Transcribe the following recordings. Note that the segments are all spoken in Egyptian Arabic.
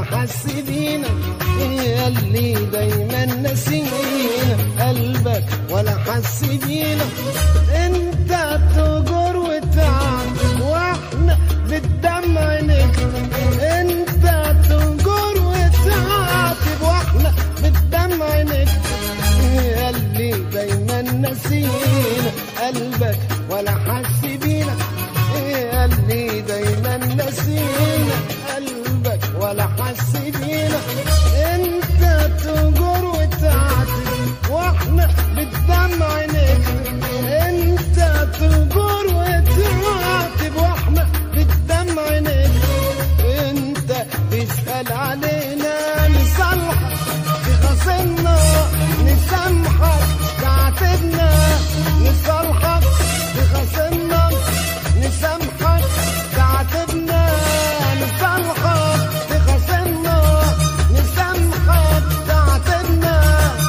حس بينا ياللي دايما نسينا قلبك ولا حس بينا انت تجر وتعب واحنا بالدمع نكتب انت تجر وتعاتب واحنا بالدمع نكتب ياللي دايما نسينا قلبك ولا حس بينا ياللي دايما نسينا قلبك ولا حس بينا انت تجر وتعاتب واحنا بالدمع نكتب انت تجر وتعاتب واحنا بالدمع نكتب انت تسأل علينا نصلحك تخاصمنا نسامحك تعاتبنا نصلحك تخاصمنا نسامحك تعاتبنا نصلحك تخاصمنا نسامحك تعاتبنا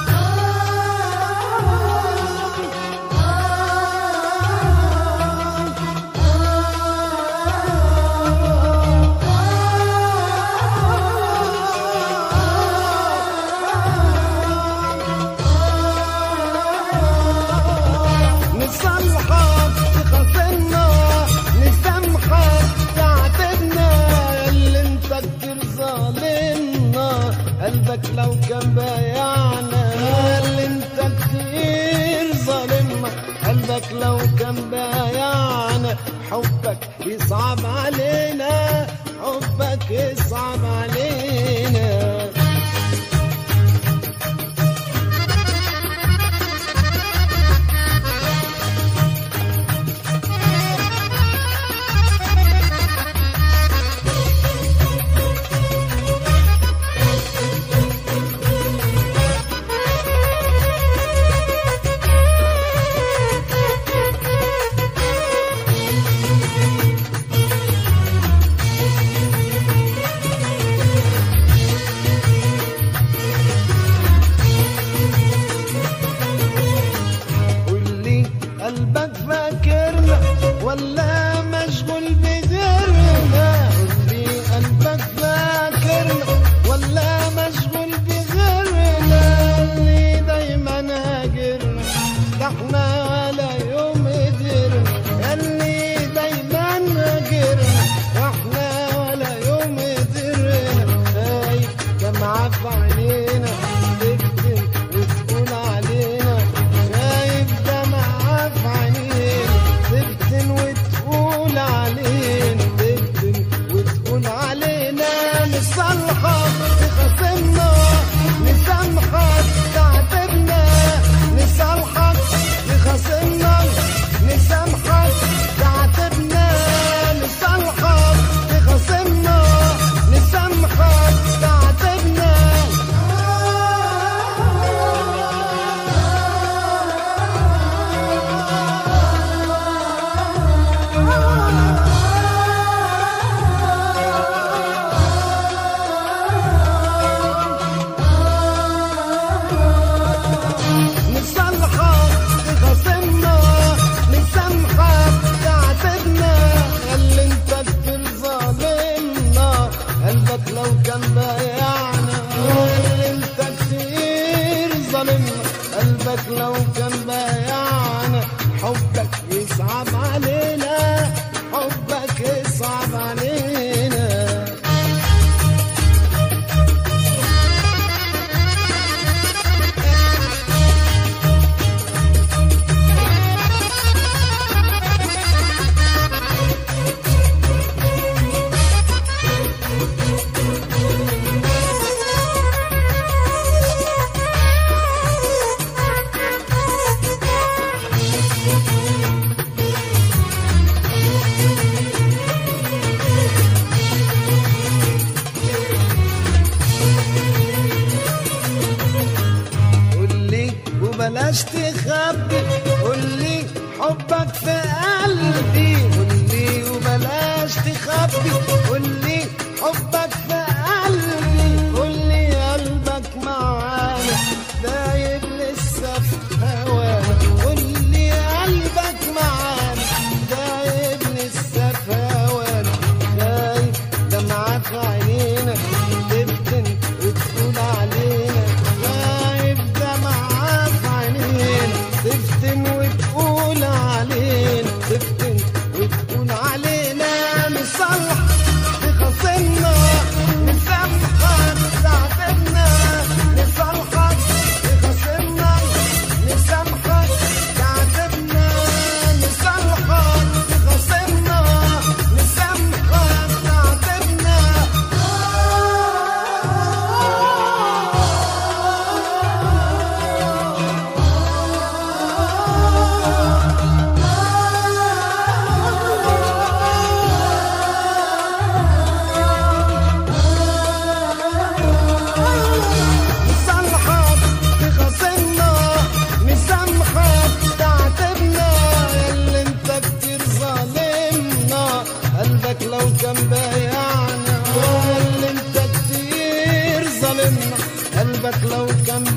نصلحك تخاصمنا نسامحك تعاتبنا اللي انت كتير ظالمنا قلبك لو كان بايعنا اللي انت كتير ظالمنا قلبك لو كان بايعنا حبك يصعب علينا حبك يصعب علينا قولي قلبك فاكرنا ولا مشغول بغيرنا قولي قلبك فاكرنا ولا مشغول بغيرنا اللي دايما هاجرنا ده احنا ولا يوم قدرنا اللي دايما هاجرنا واحنا ولا يوم قدرنا خايف دمعة في عينينا تكتم وتقول علينا شايف دمعة في عينينا تفتن وتقول علينا تفتن وتقول علينا نصلحك تخاصمنا نسامحك تعاتبنا نصلحك تخاصمنا نسامحك تعاتبنا نصلحك تخاصمنا نسامحك تعاتبنا نصلحك تخاصمنا نسامحك تعاتبنا اللي انت كتير ظالمنا قلبك لو كان بايعنا اللي انت كتير ظالمنا قلبك لو كان بايعنا حبك يصعب علينا حبك يصعب علينا قولي وبلاش تخبي قولي حبك في قلبي قولي وبلاش تخبي قولي حبك في قلبي قولي قلبك معانا دايب لسه في هوانا قولي قلبك معانا دايب لسه في هوانا خايف دمعة في عينينا تبكي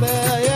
حكاية